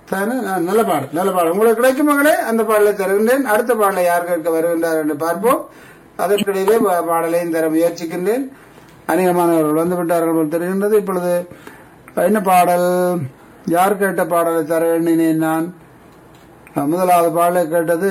தானே? ந- நல்ல பாடல் நல்ல பாடல் உங்களுக்கு கிடைக்கும் மகளே அந்த பாடலை தருகின்றேன் அடுத்த பாடலை யார் கேட்க வருகின்றார் என்று பார்ப்போம் அதற்கிடையிலே பா- பாடலையும் தர முயற்சிக்கின்றேன் அநேகமானவர்கள் வந்து விட்டார்கள் போல் தெரிகின்றது இப்பொழுது என்ன பாடல் யார் கேட்ட பாடலை தர வேண்டினேன் நான் அஹ், முதலாவது பாடலை கேட்டது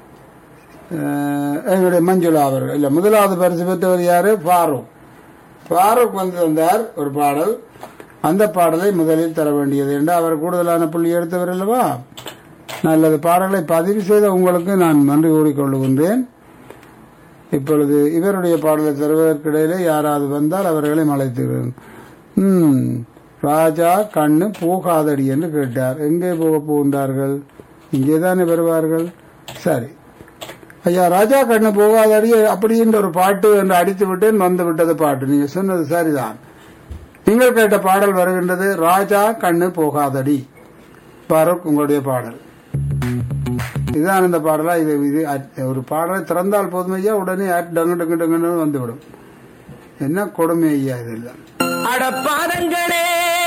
அஹ், எங்களுடைய மஞ்சுளா அவர்கள் இல்ல முதலாவது பரிசு பெற்றவர் யாரு ஃபாரூக் ஃபாரூக் வந்து வந்தார் ஒரு பாடல் அந்த பாடலை முதலில் தர வேண்டியது என்று அவர் கூடுதலான புள்ளி எடுத்தவர் அல்லவா நல்லது பாடலை பதிவு செய்த உங்களுக்கு நான் நன்றி கூறிக்கொள்ளுகின்றேன் இப்பொழுது இவருடைய பாடலை தருவதற்கிடையிலே யாராவது வந்தால் அவர்களை அழைத்துகிறேன் ம் ராஜா கண்ணு போகாதடி என்று கேட்டார் எங்கே போக போகின்றார்கள் இங்கேதானே வருவார்கள் சரி ஐயா ராஜா கண்ணு போகாதடி அப்படின்ற ஒரு பாட்டு என்று அடித்து விட்டேன் வந்து விட்டது பாட்டு நீங்க சொன்னது சரிதான் நீங்கள் கேட்ட பாடல் வருகின்றது ராஜா கண்ணு போகாதடி பாரூக் உங்களுடைய பாடல் இதுதான் இந்த பாடலா இது இது அட்- ஒரு பாடலை திறந்தால் போதும் ஐயா உடனே அட் டங்கு டங்கு டங்குன்னு வந்துவிடும் என்ன கொடுமை ஐயா இதெல்லாம் அடப்பாதங்களே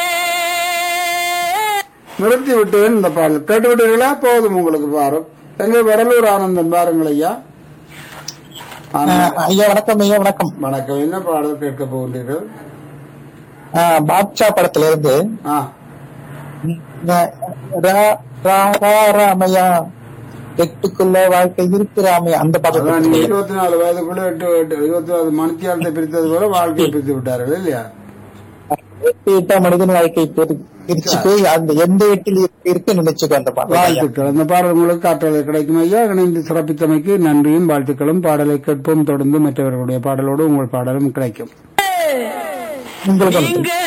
நிறுத்தி விட்டேன் இந்த பாடல் கேட்டு விட்டீர்களா போதும் உங்களுக்கு பாரும் எங்க வடலூர் ஆனந்தன் பாருங்கள் ஐயா ஆனந்தன். ஆஹ் ஐயா வணக்கம் ஐயா வணக்கம் வணக்கம் என்ன பாடல் கேட்க போகின்றீர்கள் ஆஹ் பாட்ஷா படத்துல இருந்து ஆ ரா- ரா- ரா- ரா- ராமையா எட்டுக்குள்ள வாழ்க்கை இருக்கு ராமையா அந்த அதான் நீங்க படத்துல இருபத்தி நாலு வயதுக்குள்ள எட்டு எட்டு இருபத்தி நாலு மணித்தியாலத்தை பிரித்தது போல வாழ்க்கையை பிரித்து விட்டார்கள் இல்லையா எட்டு எட்டா மனிதன் வாழ்க்கை பிரி- பிரிச்சுக்கு அந்த எந்த எட்டில் இருக்கு நினைச்சுக்கோ அந்த பாடல் ஐயா. வாழ்த்துக்கள் அந்த பாடல் உங்களுக்கு காற்றலை கிடைக்கும் ஐயா இணைந்து சிறப்பித்தமைக்கு நன்றியும் வாழ்த்துக்களும் பாடலை கேட்போம் தொடர்ந்து மற்றவர்களுடைய பாடலோடு உங்கள் பாடலும் கிடைக்கும் உங்களுக்கு வந்து இங்கே